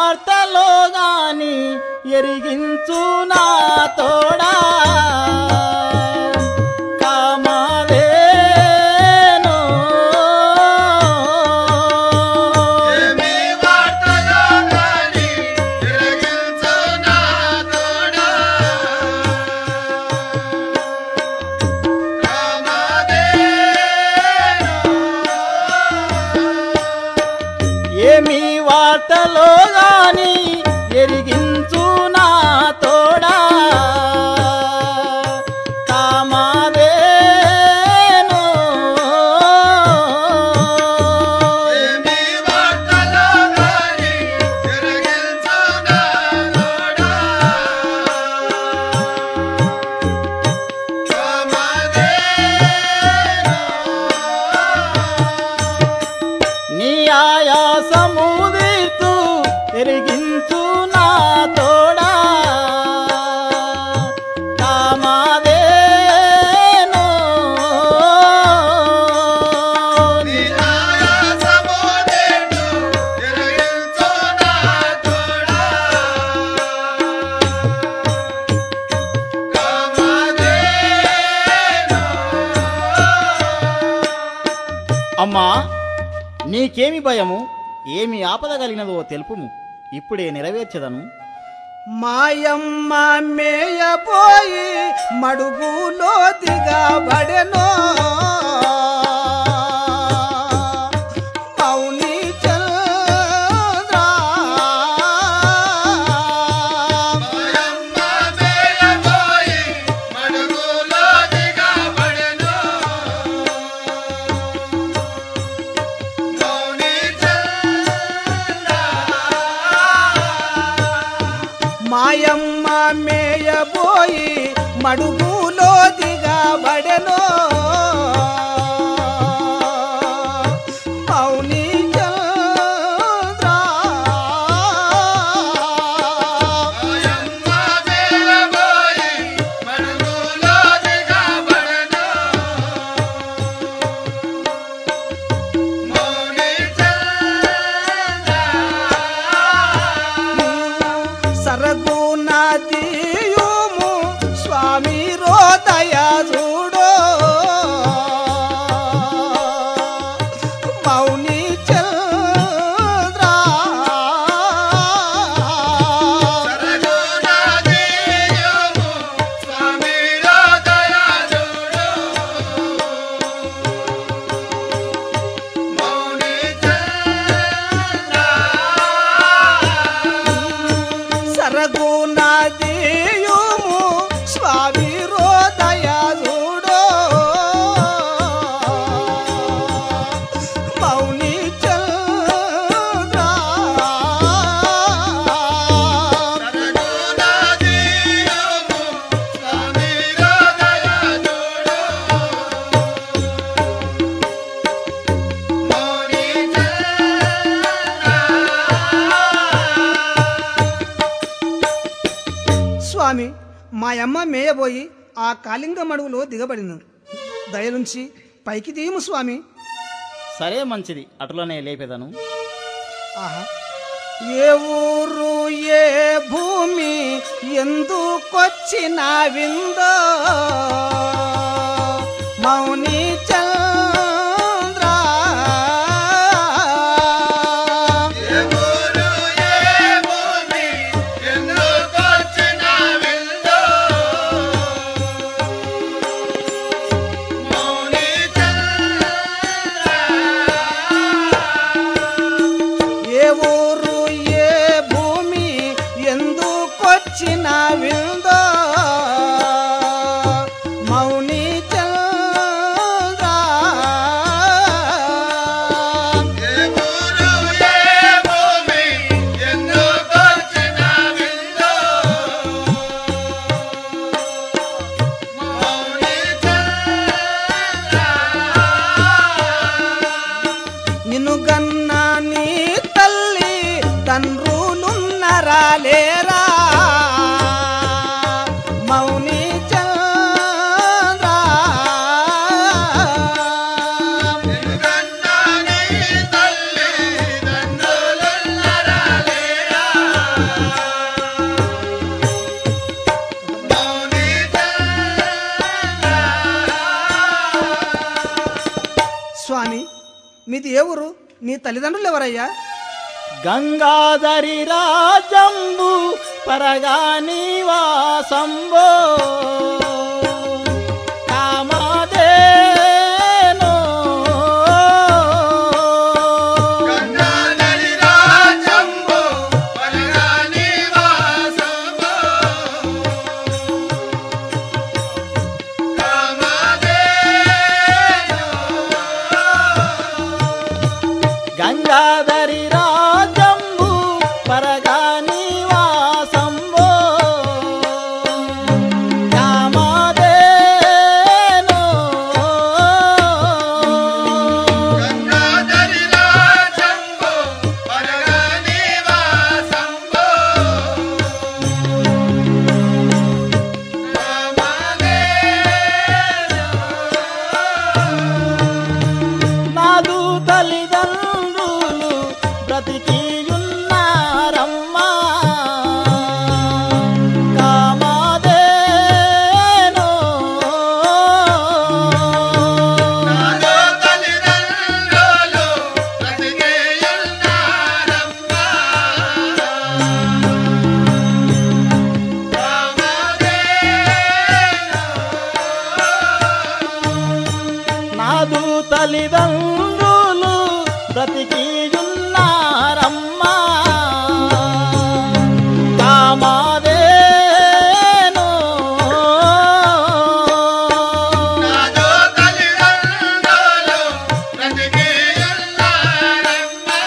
వార్తలో గాని ఎరిగించు నా తోడా కామధేను ఏమి వార్తలో గాని తిరగించు నా తోడా రామదేవా ఏమి వార్తలో గాని ఎరిగించు నా తోడా కామధేను ఏమి వార్తలో గాని తిరగించు నా తోడా రామదేవా నీ ఆయాసము తీర్చు ఎరిగించు నా తోడా కామధేను నిరాయాసమోదేను తిరగించు నా తోడా కామధేను అమ్మా నీకేమి భయము ఏమి ఆపద కలిగినదో తెలుపుము ఇప్పుడే నెరవేర్చదను మాయమ్మ మేయబోయి మడుగులో దిగబడెనో మౌని చంద్ర మాయమ్మ మేయబోయి మడుగులో దిగబడెను. మౌని చంద్ర. మాయమ్మ మేయబోయి మడుగులో దిగబడెనో మౌని చంద్ర మాయమ్మ మేయబోయి మడుగులో దిగబడెను. మౌని చంద్ర. సరగు నదియుము స్వామి రోదయ చూడో మౌని చంద్ర సరగుణాదియోము స్వామిలో దయాళుడు. మౌని చంద్ర. సరగు నదియుము స్వామి రోదయ చూడో మౌని చంద్ర సరగుణాదియోము స్వామిలో దయాళుడు. మౌని చంద్ర. స్వామి మా అమ్మ మేయబోయి ఆ కాళింగ మడుగులో దిగబడిను దయలుంచి పైకి తీయము స్వామి సరే మంచిది అటులోనే లేపేదను ఆహా ఏ ఊరు ఏ భూమి ఎందుకొచ్చిన విందో మౌని చంద్ర ఏ ఊరు ఏ భూమి ఎందుకొచ్చిన విందో మౌని చంద్ర ఏ ఊరు ఏ భూమి ఎందుకొచ్చిన విందో మౌని చంద్ర నీ తల్లిదండ్రులు ఎవరయ్యా గంగాధరి రాజంబు పరగా నివాసంబో కామధేనో. గంగాధరి రాజంబో పరగా నివాసంబో కామధేను గంగాధరి రాజంబు పరగా నివాసంబో కామధేనో. గంగాధరి రాజంబో పరగా నివాసంబో నాదు తల్లిదండ్రులు బ్రతికియున్నారమ్మా కామధేనో. నాదో తల్లిదండ్రులు బ్రతికేయున్నారమ్మా. నాదు తల్లిదండ్రులు బ్రతికియున్నారమ్మా కామధేనో. నాదో తల్లిదండ్రులు బ్రతికేయున్నారమ్మా.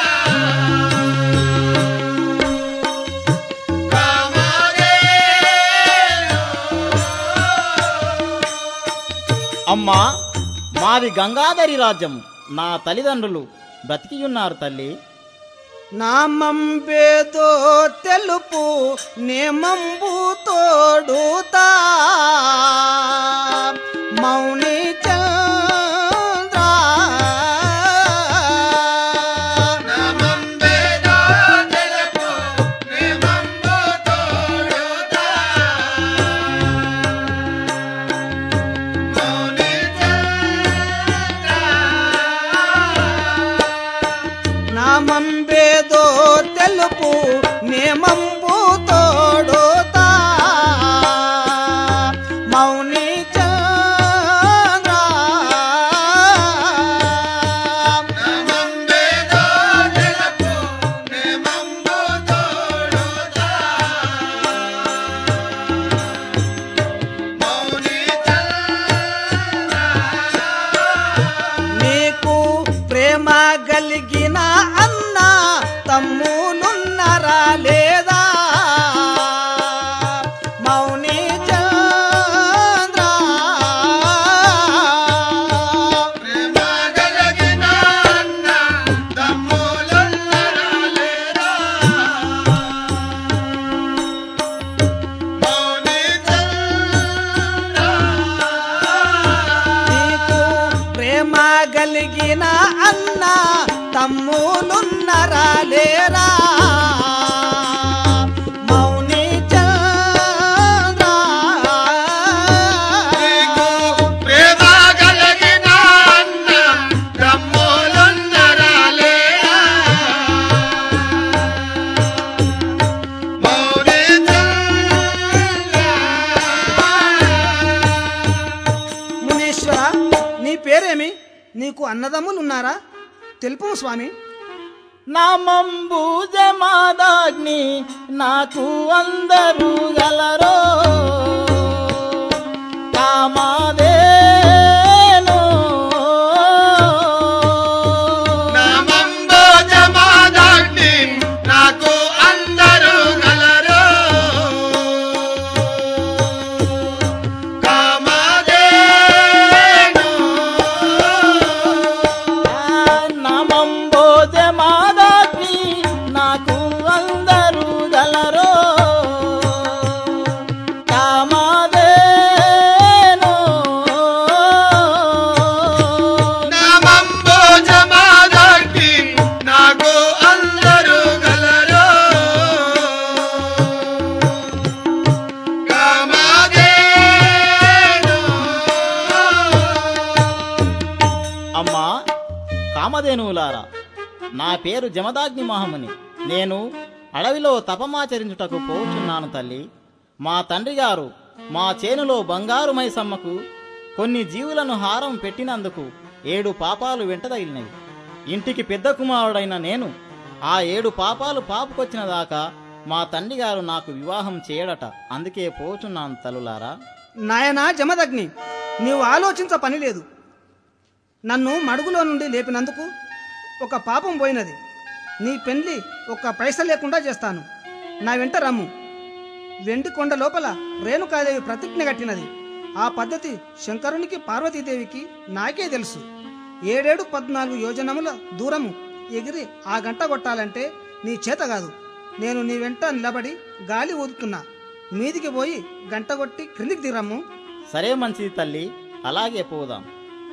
అమ్మా మాది గంగాధరి రాజ్యం నా తల్లిదండ్రులు బ్రతికియున్నారు తల్లి నామంబేదో తెలుపు నేమంబు తోడుతా మౌని చంద్ర నామంబేదో తెలుపు ప్రేమంబు తోడుతా. మౌని చంద్ర నామంబేదో తెలుపు నేమంబు తోడుతా మౌని చంద్ర నామంబేదో తెలుపు ప్రేమంబు తోడుతా. మౌని చంద్ర నీకు ప్రేమ కలిగిన అన్న తమ్ములున్నరా లేదా మౌని చంద్ర ప్రేమ కలిగిన అన్న తమ్ములున్నరా లేరా? మౌని చంద్ర నీకు ప్రేమ కలిగిన అన్న తమ్ములున్నరా లేరా మౌని చంద్ర నీకు ప్రేమ కలిగిన అన్న తమ్ములున్నరా లేరా? మౌని చంద్ర మునీశ్వర నీ పేరేమి నీకు అన్నదమ్ములున్నారా తెలుపు స్వామి నామంబు జమాదాగ్ని నాకు అందరూ గలరో కామధేనో. నామంబో జమాదాగ్ని నాకు అందరూ గలరు కామధేను నామంబో జమాదాగ్ని నాకు అందరూ గలరో కామధేనో. పేరు జమదాగ్ని మహాముని నేను అడవిలో తపమాచరించుటకు పోచున్నాను తల్లి మా తండ్రి గారు మా చేనులో బంగారు మైసమ్మకు కొన్ని జీవులను హారం పెట్టినందుకు ఏడు పాపాలు వెంటదగిలినవి ఇంటికి పెద్ద కుమారుడైన నేను ఆ ఏడు పాపాలు పాపుకొచ్చిన దాకా మా తండ్రి గారు నాకు వివాహం చేయడట అందుకే పోచున్నాను తల్లులారా నాయనా జమదగ్ని నీవు ఆలోచించ పని లేదు నన్ను మడుగులో నుండి లేపినందుకు ఒక పాపం పోయినది నీ పెండ్లి ఒక్క పైస లేకుండా చేస్తాను నా వెంట రమ్ము వెండి కొండ లోపల రేణుకాదేవి ప్రతిజ్ఞ కట్టినది ఆ పద్ధతి శంకరునికి పార్వతీదేవికి నాకే తెలుసు ఏడేడు పద్నాలుగు యోజనముల దూరము ఎగిరి ఆ గంట కొట్టాలంటే నీ చేత కాదు నేను నీ వెంట నిలబడి గాలి ఊదుతున్నా మీదికి పోయి గంట కొట్టి క్రిందికి దిగరమ్ము సరే మంచిది తల్లి అలాగే పోదాం